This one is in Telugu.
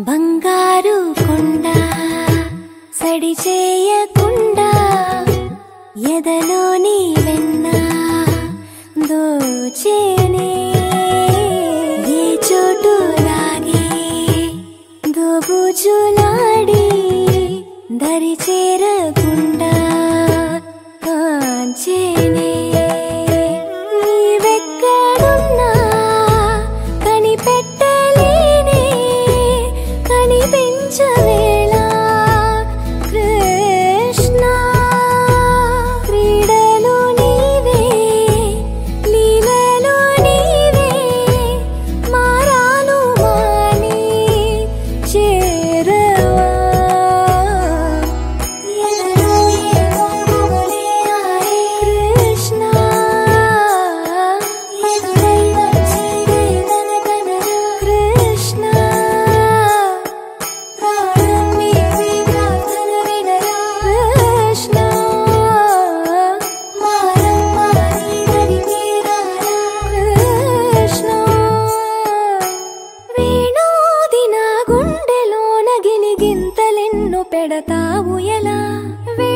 బంగారు కొండ సడి చేయకుండా ఎదలోని వెన్న దోచేనే ఏ చోటు లాగే దోబుజులాడి దరి చేరకుండా కాంచేనే నీవెక్కడున్నా కనిపెట్టలేనే కనిపించవేళ కృష్ణ క్రీడలు నీవే లీలలు నీవే మారాను మాని చేరవా ఎదలో ఏమో మొదలే ఆడే కృష్ణ ఎదురై వచ్చేదే తనకనరా కృష్ణ ప్రాణం నీవే ప్రార్థన వినరా కృష్ణ మారం మారి నడిపేరారా కృష్ణ వేణోది నా గుండెలోన గిలిగింతలెన్ను పెడతావు ఎలా